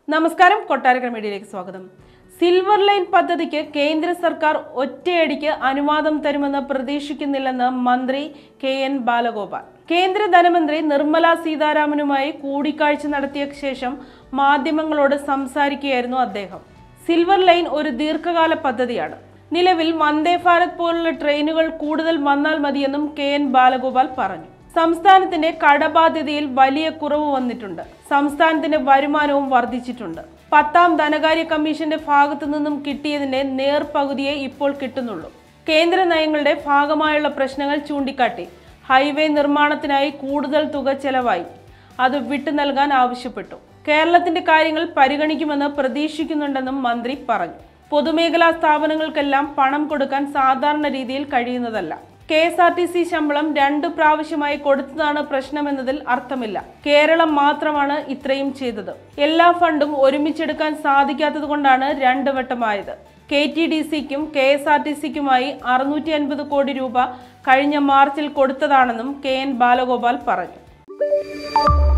നമസ്കാരം കൊട്ടാരക്കര മീഡിയയിലേക്ക് സ്വാഗതം സിൽവർ ലൈൻ പദ്ധതിക്ക് കേന്ദ്ര സർക്കാർ ഒറ്റയടിക്ക് അനുവാദം തരുമെന്ന് പ്രതീക്ഷിക്കുന്നില്ലെന്ന് മന്ത്രി കെ എൻ ബാലഗോപാൽ കേന്ദ്ര ധനമന്ത്രി നിർമ്മല സീതാരാമനുമായി കൂടിക്കാഴ്ച നടത്തിയ ശേഷം മാധ്യമങ്ങളോട് സംസാരിക്കുകയായിരുന്നു അദ്ദേഹം സിൽവർ ലൈൻ ഒരു ദീർഘകാല പദ്ധതിയാണ് നിലവിൽ വന്ദേ ഭാരത് പോലുള്ള ട്രെയിനുകൾ കൂടുതൽ വന്നാൽ മതിയെന്നും കെ എൻ ബാലഗോപാൽ പറഞ്ഞു സംസ്ഥാനത്തിന്റെ കടബാധ്യതയിൽ വലിയ കുറവ് വന്നിട്ടുണ്ട് സംസ്ഥാനത്തിന്റെ വരുമാനവും വർദ്ധിച്ചിട്ടുണ്ട് പത്താം ധനകാര്യ കമ്മീഷന്റെ ഭാഗത്തു നിന്നും കിട്ടിയതിന്റെ നേർപകുതിയെ ഇപ്പോൾ കിട്ടുന്നുള്ളൂ കേന്ദ്ര നയങ്ങളുടെ ഭാഗമായുള്ള പ്രശ്നങ്ങൾ ചൂണ്ടിക്കാട്ടി ഹൈവേ നിർമ്മാണത്തിനായി കൂടുതൽ തുക ചെലവായി അത് വിട്ടു നൽകാൻ ആവശ്യപ്പെട്ടു കേരളത്തിന്റെ കാര്യങ്ങൾ പരിഗണിക്കുമെന്ന് പ്രതീക്ഷിക്കുന്നുണ്ടെന്നും മന്ത്രി പറഞ്ഞു പൊതുമേഖലാ സ്ഥാപനങ്ങൾക്കെല്ലാം പണം കൊടുക്കാൻ സാധാരണ രീതിയിൽ കഴിയുന്നതല്ല K S R T C ശമ്പളം രണ്ടു പ്രാവശ്യമായി കൊടുത്തതാണ് പ്രശ്നമെന്നതിൽ അർത്ഥമില്ല കേരളം മാത്രമാണ് ഇത്രയും ചെയ്തത് എല്ലാ ഫണ്ടും ഒരുമിച്ചെടുക്കാൻ സാധിക്കാത്തത് കൊണ്ടാണ് രണ്ട് വട്ടമായത് കെ ടി ഡി സിക്കും കെ എസ് ആർ ടി സിക്കുമായി അറുന്നൂറ്റി അൻപത് കോടി രൂപ കഴിഞ്ഞ മാർച്ചിൽ കൊടുത്തതാണെന്നും കെ എൻ ബാലഗോപാൽ പറഞ്ഞു